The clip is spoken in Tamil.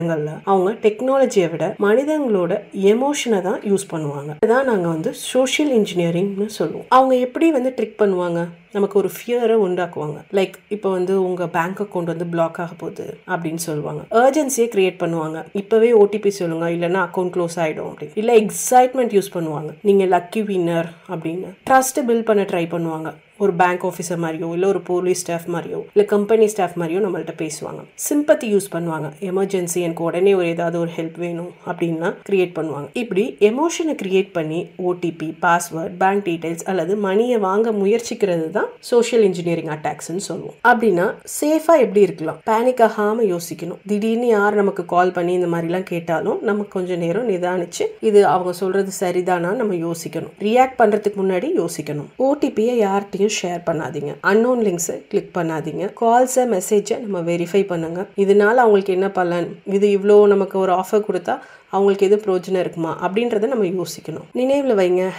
இடங்கள்ல அவங்க டெக்னாலஜியை விட மனிதங்களோட எமோஷனை தான் யூஸ் பண்ணுவாங்க இதான் நாங்கள் வந்து சோஷியல் இன்ஜினியரிங்னு சொல்லுவோம் அவங்க எப்படி வந்து ட்ரிக் பண்ணுவாங்க நமக்கு ஒரு ஃபியரை உண்டாக்குவாங்க லைக் இப்போ வந்து உங்கள் பேங்க் அக்கௌண்ட் வந்து பிளாக் ஆக போகுது அப்படின்னு சொல்லுவாங்க அர்ஜென்சியை கிரியேட் பண்ணுவாங்க இப்போவே ஓடிபி சொல்லுங்க இல்லைன்னா அக்கௌண்ட் க்ளோஸ் ஆகிடும் அப்படின்னு இல்லை எக்ஸைட்மெண்ட் யூஸ் பண்ணுவாங்க நீங்கள் லக்கி வின்னர் அப்படின்னு ட்ரஸ்ட் பில்ட் பண்ண ட்ரை பண்ணுவாங்க ஒரு பேங்க் ஆஃபீஸர் மாதிரியோ இல்லை ஒரு போலீஸ் ஸ்டாஃப் மாதிரியோ இல்லை கம்பெனி ஸ்டாஃப் மாதிரியோ நம்மள்ட்ட பேசுவாங்க சிம்பத்தி யூஸ் பண்ணுவாங்க எமர்ஜென்சி எனக்கு உடனே ஒரு ஏதாவது ஒரு ஹெல்ப் வேணும் அப்படின்னா கிரியேட் பண்ணுவாங்க இப்படி எமோஷனை கிரியேட் பண்ணி ஓடிபி பாஸ்வேர்ட் பேங்க் டீடைல்ஸ் அல்லது மணியை வாங்க முயற்சிக்கிறது தான் சோஷியல் இன்ஜினியரிங் அட்டாக்ஸ்ன்னு சொல்லுவோம் அப்படின்னா சேஃபாக எப்படி இருக்கலாம் பேனிக் ஆகாமல் யோசிக்கணும் திடீர்னு யார் நமக்கு கால் பண்ணி இந்த மாதிரிலாம் கேட்டாலும் நமக்கு கொஞ்சம் நேரம் நிதானிச்சு இது அவங்க சொல்றது சரிதானா நம்ம யோசிக்கணும் ரியாக்ட் பண்ணுறதுக்கு முன்னாடி யோசிக்கணும் ஓடிபியை யார்கிட்டையும் ஷேர் பண்ணாதீங்க அன்னோன் லிங்க்ஸை கிளிக் பண்ணாதீங்க கால்ஸை மெசேஜை நம்ம வெரிஃபை பண்ணுங்க இதனால அவங்களுக்கு என்ன பலன் இது இவ்வளோ நமக்கு ஒரு ஆஃபர் கொடுத்தா அவங்களுக்கு எது பிரயோஜனம் இருக்குமா அப்படின்றத நம்ம யோசிக்கணும் நினைவில் வைங்க